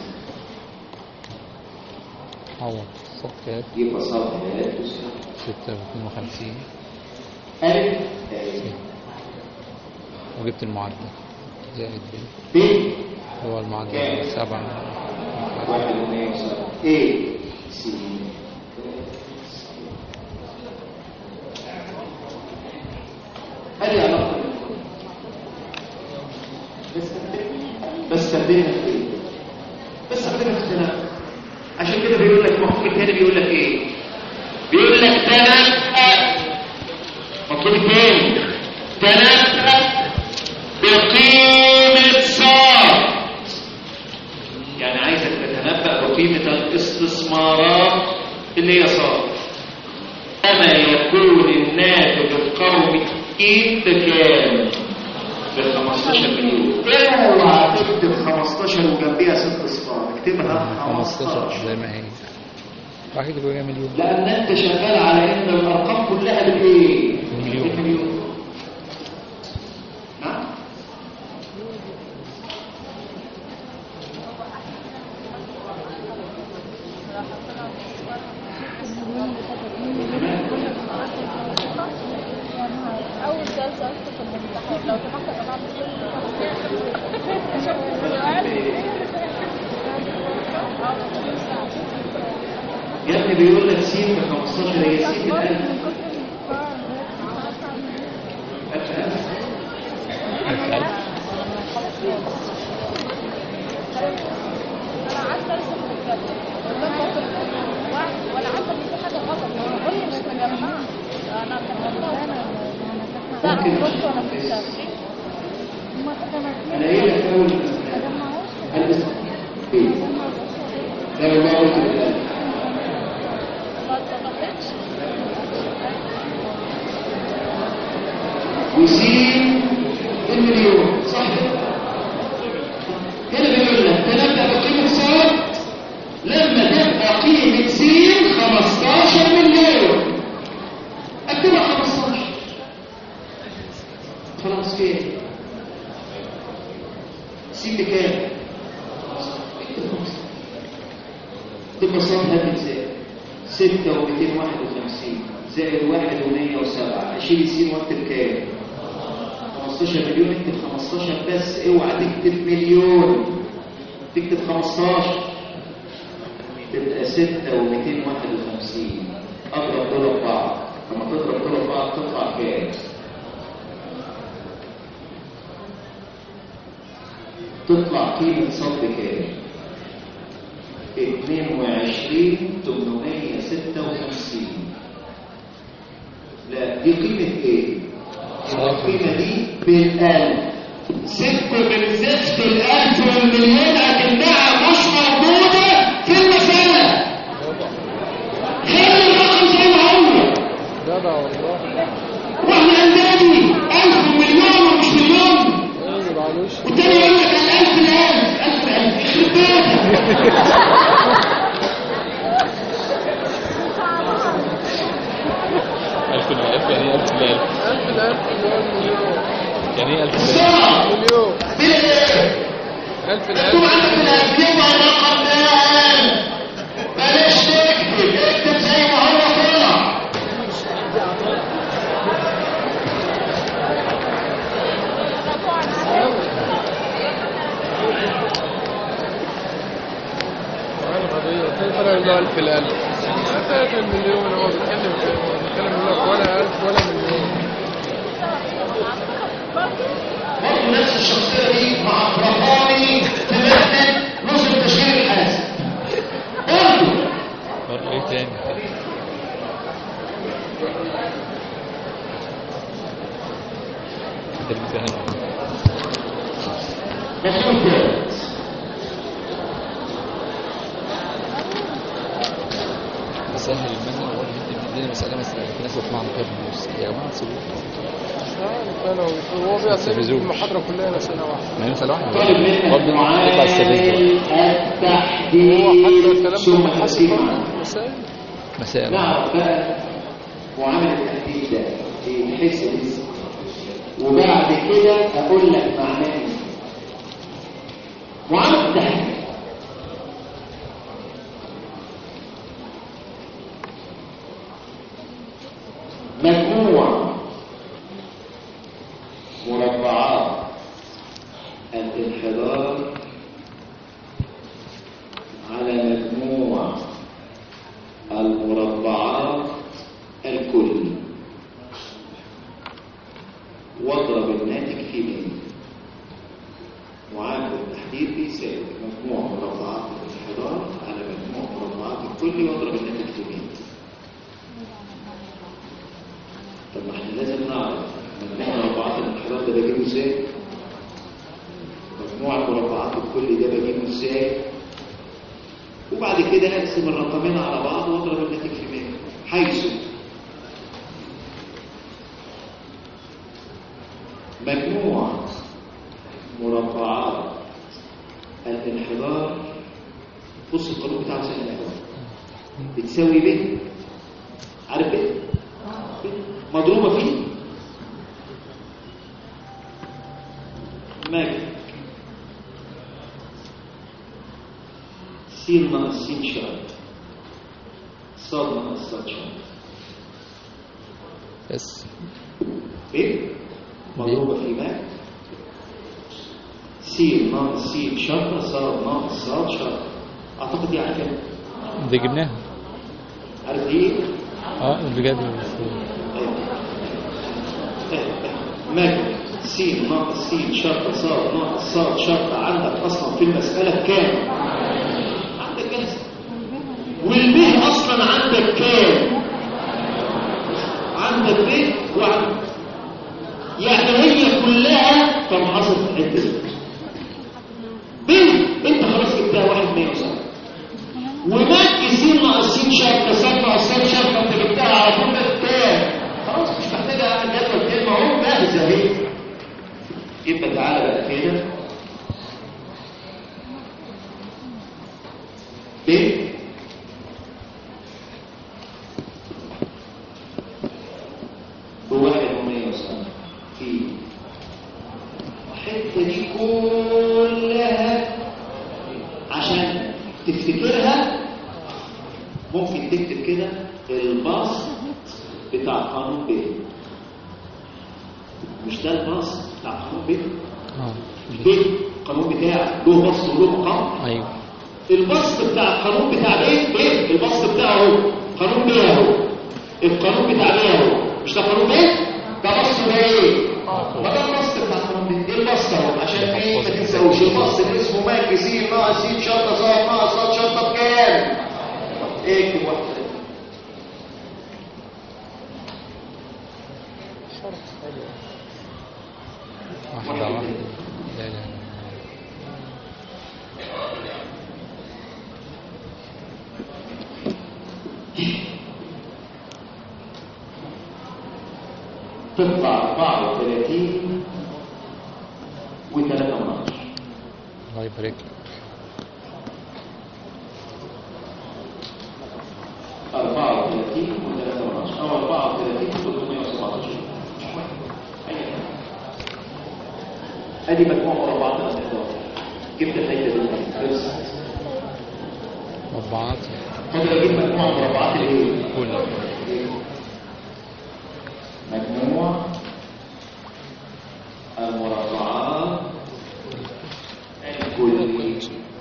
عوض صف كام؟ يبقى صاد ه تساوي ستة واتنين وخمسين ألف زائد وجبت المعدل زائد ب ب هو كام؟ المعدل سبعة واحد ومية وسبعة A C هذه علاقة بستخدمها في ايه؟ بستخدمها في التنفس عشان كده بيقول لك المفروض التاني بيقول لك ايه؟ بيقول لك تنفس مطلوب التاني تنفس بقيمة صار يعني عايزك تتنبأ بقيمة الاستثمارات اللي هي صار كما يكون الناتج القومي بكام؟ ب 15 مليون اوعى تكتب 15 وجنبيها ست اصفار اكتبها 15 15 زي ما هي واحد يبقى مليون لان انت شغال على ان الارقام كلها بالايه؟ مليون. بالمليون نعم أول سؤال سألته في الامتحان لو سمحت أنا بعمل يا ابني بيقول لك سين ب 15 هي سين ب 1000 1000 ألف ألف أنا عارفة أرسم الجدول ولا عارفة إن في حاجة غلط أنا بقول مش مجمعة أنا لا أنا بص وأنا في التفريق انا ايه لك اول هلبس ايه ده لو ما قلت بالله ما اتفقتش وسين المليون صح هنا بيقول لك تنبأ بقيمة صاد لما تبقى قيمة سين 15 مليون اكتبها 15 خلاص كده سين بكام؟ تبقى صاد هذه ازاي؟ 6 و251 زائد 1 و107 اشيل سين واكتب كام؟ 15 مليون اكتب 15 بس اوعى تكتب مليون تكتب 15 تبقى 6 و251 اضرب دول بعض لما تضرب دول بعض تطلع كام؟ تطلع قيمة صد كام؟ 22 856 لا دي قيمة ايه؟ القيمة دي بالألف ست من ست الألف والمليون أكنها مش موجودة في المسألة خلي الرقم زي ما هو جدع والله واحنا عندنا ألف ومليون ومش مليون ايه معلوش والتاني يقول لك الألف الألف ألف الألف يخرب بيتك ألف الألف يعني ألف الألف ألف الألف مليون مليون يعني إيه ألف الألف بسرعة مليون بالإيه؟ ألف مكتوب الألف عندك الألف يبقى الرقم ده بلاش تكتب اكتب زي ما هو طلع سؤال غبية كيف لا يقول ألف الألف ألف المليون هو بيتكلم في هو بيتكلم يقول لك ولا ألف ولا مليون برضه نفس الشخصية دي مع برهاني في مادة نظم تشغيل الحاسب برضه برضه إيه تاني ده الامتحان مفهوم كده بيسهل المنهج وهو اللي بيدينا مسألة مسألة في ناس بتطلع كده بفلوس يا جماعة تسيبوه مش عارف انا هو بيعتمد تستفزوش. المحاضره كلها مساله واحده ما هي مسألة واحدة طالب منك برضه يطلع يستفز هو حتى الكلام ثم ده محاسب التحديد برضه مسائل مسائل نعرف بقى معامل التحديد ده بيتحسب وبعد كده اقول لك معناه ايه معامل التحديد مجموع مربعات الانحدار على مجموع المربعات الكل واضرب الناتج في مين معامل التحديد بيساوي مجموع مربعات الانحدار على مجموع مربعات الكل واضرب الناتج في مين طب ما احنا لازم نعرف مجموع مربعات الانحدار ده بجيبه ازاي مجموع مربعات الكل ده بجيبه ازاي وبعد كده اقسم الرقمين على بعض واضرب الناتج في مين حيث مجموع مربعات الانحدار بص القانون بتاع مسائل الانحدار بتساوي ب عارف ب ب مضروبه فيه ماجد سين ناقص سين شرط صاد ناقص صاد شرط بس ايه مضروبة في ماء سين ناقص سين شرطة صاد ناقص صاد شرطة اعتقد دي عارفة دي جبناها عارف دي ايه؟ اه اللي جاب ماجد سين ناقص سين شرطة صاد ناقص صاد شرطة عندك اصلا في المسألة كام؟ عندك جاهزة والبيه اصلا عندك كام؟ عندك بيه وعندك يعني هي كلها تنحصر في الحته دي بيه انت خلاص جبتها واحد 107 وماك سين ناقص سين شرطة صاد ناقص صاد شرطة انت جبتها على طول كام؟ خلاص مش محتاجة اعمل جدول كلمة اهو جاهزة اهي يبقى تعالى بقى كده ب بواحد ومية وسبعة في الحتة دي كلها عشان تفتكرها ممكن تكتب كده الباص بتاع قانون ب مش ده الباص بتاع قانون ب اه ب القانون بتاعك له بسط وله مقام ايوه البسط بتاع القانون بتاع ايه ايه البسط بتاعه اهو قانون بيه اهو القانون بتاع بيه اهو مش ده قانون بيه ده بسط ده ايه ما ده البسط بتاع القانون بيه ايه البسط اهو عشان ايه ما تنساوش البسط اللي اسمه ماك سين ناقص سين شرطه صاد ناقص صاد شرطه بكام ايه اكتب واحده شرط حلو واحدة واحدة لا لا لا تطلع 34 و3 من عشرة الله يبارك لك 34 و3 او 34 317 ادي مجموع مربعات الاستخدام جبت الحته دي بس مربعات فاضل اجيب مجموع مربعات الايه كل مجموع المربعات الكلية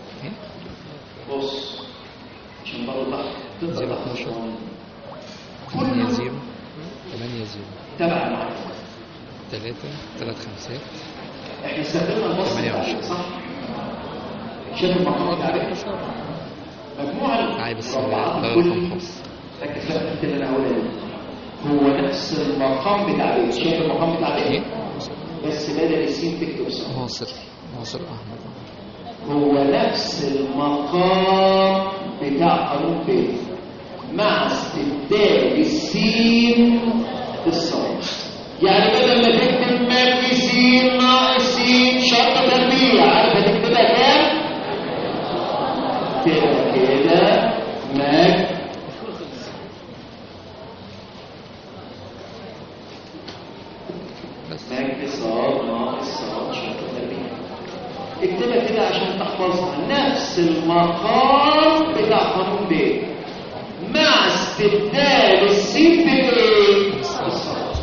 بص عشان برضه تحت تقدر زيرو تحت 12. كله 8 زيرو 8 زيرو تبع معاك 3 3 خمسات احنا استخدمنا البسط 28. صح شايف المقامات عليه مجموع عاي بس المربعات ده الكلي رقم خاص ركز بقى في الحته اللي انا هقولها دي هو نفس المقام بتاع بيت شايف المقام بتاع ايه بيت بس بدل السين تكتب صح ناصر ناصر احمد هو نفس المقام بتاع قانون بيت مع استبدال السين بالصاد يعني بدل ما تكتب مد سين ناقص سين شرط تربيع عارفه تكتبها كام؟ كده كده مد بس مد صاد ناقص صاد شرط تربيع اكتبها كده عشان تحفظها نفس المقام بتاع قانون ب مع استبدال السين بالايه؟ بالصاد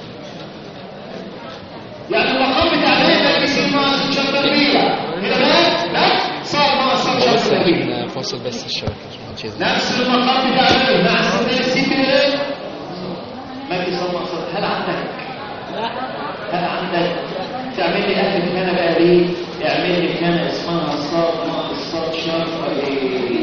يعني المقام بتاع ب مد سين ناقص شرط تربيع كده بقى لا صاد ناقص صاد شرط بس تربيع احنا فاصل بس الشبكة عشان محدش يزعل نفس المقام بتاع ب مع استبدال السين بالايه؟ مد صاد ناقص صاد هل عندك هل عندك تعمل لي اكل كان بقى ليه اعمل لي كان اسمها صاد ناقص صاد شرط ايه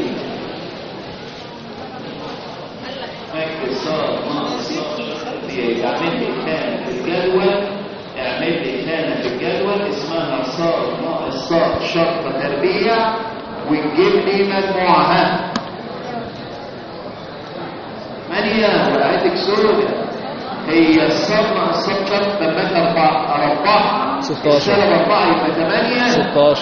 مكتب صاد ناقص صاد شرط ايه اعمل لي كان في الجدول اعمل لي كان في الجدول اسمها صاد ناقص صاد شرط تربيع وتجيب لي مجموعها مانيا ورقتك سودة هي الصدمة الصدمة لما أربعة أربعة 16. السالب أربعة يبقى ثمانية 16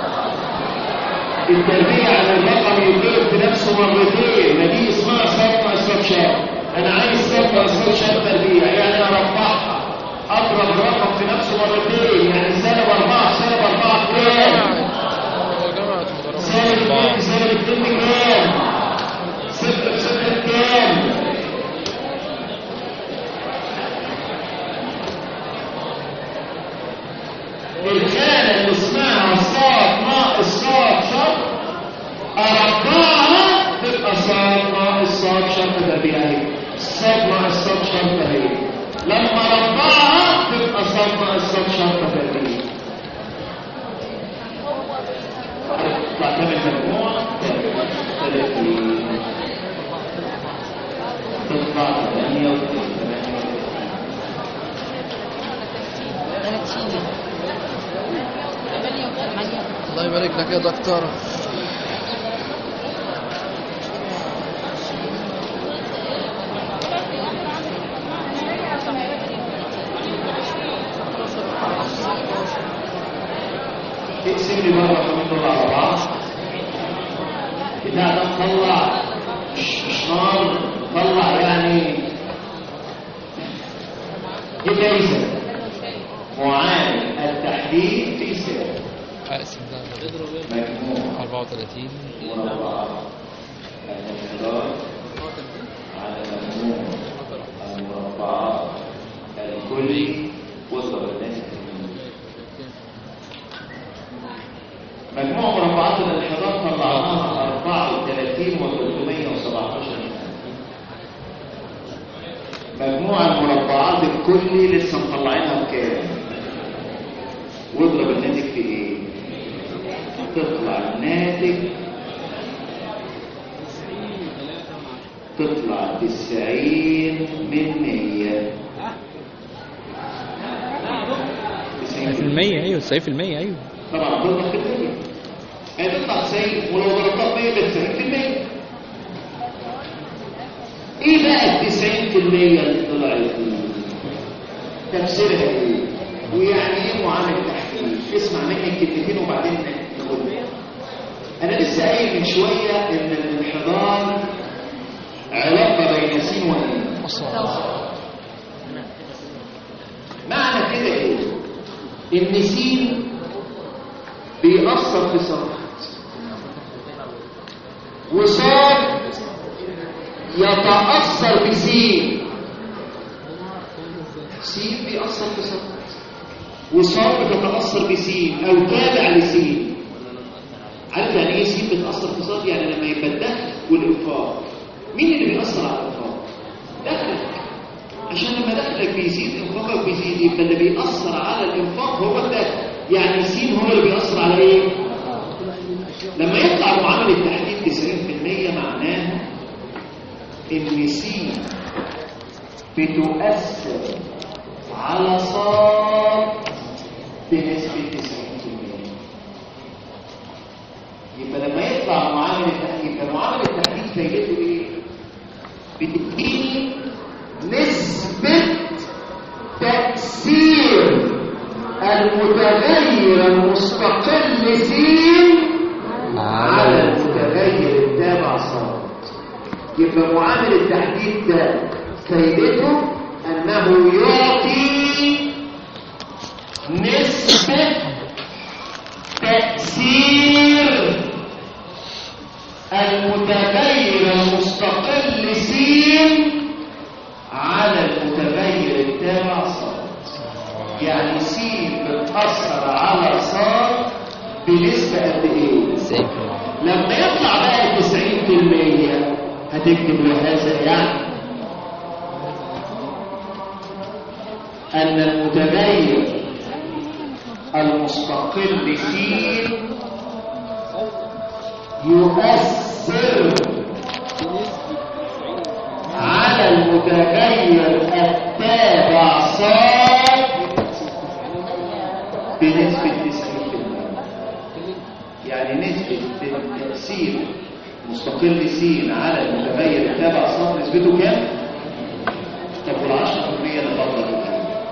التربية على الرقم يضرب في نفسه مرتين ما دي اسمها صدمة الصدشة أنا عايز صدمة الصدشة تربية يعني أربعها أضرب الرقم في نفسه مرتين يعني سالب أربعة سالب أربعة كام؟ جمعت مضاربة سالب اتنين سالب اتنين كام؟ ستة ستة كام؟ الخانة اللي اسمها صاد ناقص صاد شرط أربعها تبقى صاد ناقص صاد شرط تربيعي صاد ناقص صاد شرط تربيعي لما أربعها تبقى صاد ناقص صاد شرط تربيعي تطلع كام المجموع؟ 30 تطلع 38 الله يبارك لك يا دكتور اقسم لي مرة كمان دول على بعض بتاع ده مطلع مش مش نار مطلع يعني كده يسأل معامل التحديد في سعر اقسم ده مجموع 34 مربعات الانحدار على مجموع المربعات الكلي واضرب الناس مجموع مربعات الانحدار طلعناها 34 و 317 مجموع المربعات الكلي لسه مطلعينها بكام واضرب الناتج في ايه تطلع الناتج تطلع تسعين من مية تسعين في المية ايوه 90 في المية ايوه طبعا ضربة في المية هي تطلع 90 ولو ضربتها في 100 يبقى 90 في المية ايه بقى ال 90 في المية اللي طلعت دي؟ تفسيرها ايه؟ ويعني ايه معامل تحديد؟ اسمع مني الكلمتين وبعدين نقول انا لسه قايل من شويه ان الانحدار علاقه بين س وايه؟ معنى كده ايه؟ ان س بيأثر في صاد وصاد يتأثر بسين سين بيأثر في صاد وصاد بتتأثر بسين أو تابع لسين عارف يعني ايه سين بتأثر في صاد يعني لما يبقى الدخل والإنفاق مين اللي بيأثر على الإنفاق؟ دخلك عشان لما دخلك بيزيد انفاقك بيزيد يبقى اللي بيأثر على الإنفاق هو الدخل يعني سين هو اللي بيأثر على ايه؟ لما يطلع معامل التحديد 90% معناها ان سين بتؤثر على صاد بنسبة 90% يبقى لما يطلع معامل التحديد يبقى معامل التحديد فايدته ايه؟ بتديني نسبة تأثير المتغير المستقل س على المتغير التابع صاد يبقى معامل التحديد ده فائدته انه يعطي نسبة تأثير المتغير المستقل س على المتغير التابع صاد يعني س بتأثر على صاد بنسبة قد ايه؟ سيف لما يطلع بقى 90% هتكتب وهذا يعني أن المتغير المستقل س يؤثر على المتغير التابع صاد بنسبة 90% يعني نسبة تأثير مستقل س على المتغير التابع صاد نسبته كام؟ طب وال 10% اللي فاضلة دي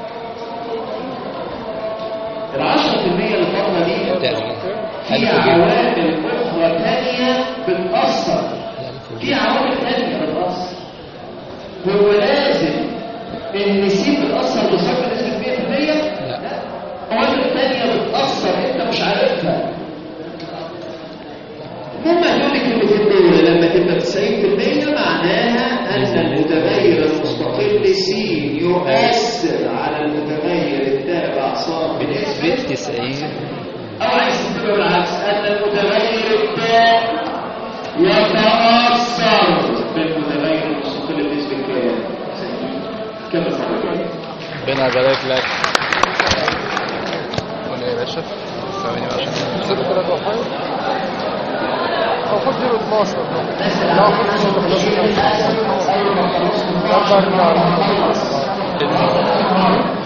ال 10% اللي فاضلة دي في عوامل أخرى تانية بتأثر في عوامل تانية بتأثر هو لازم إن س بتأثر بصفر نسبة 100%؟ لا عوامل تانية بتأثر أنت مش عارفها هم هدول الكلمتين دول لما تبقى 90% معناها أن المتغير المستقل س يؤثر على المتغير التابع صاد بنسبة بنسبة 90 أو عايز تقول العكس أن المتغير التاء يتأثر بالمتغير المستقل بنسبة كام؟ كم صار؟ ربنا يبارك لك قول يا باشا ثواني بقى عشان زيرو تلاتة وحاجة أو خد زيرو 12 لا خد زيرو 11 أربعة أربعة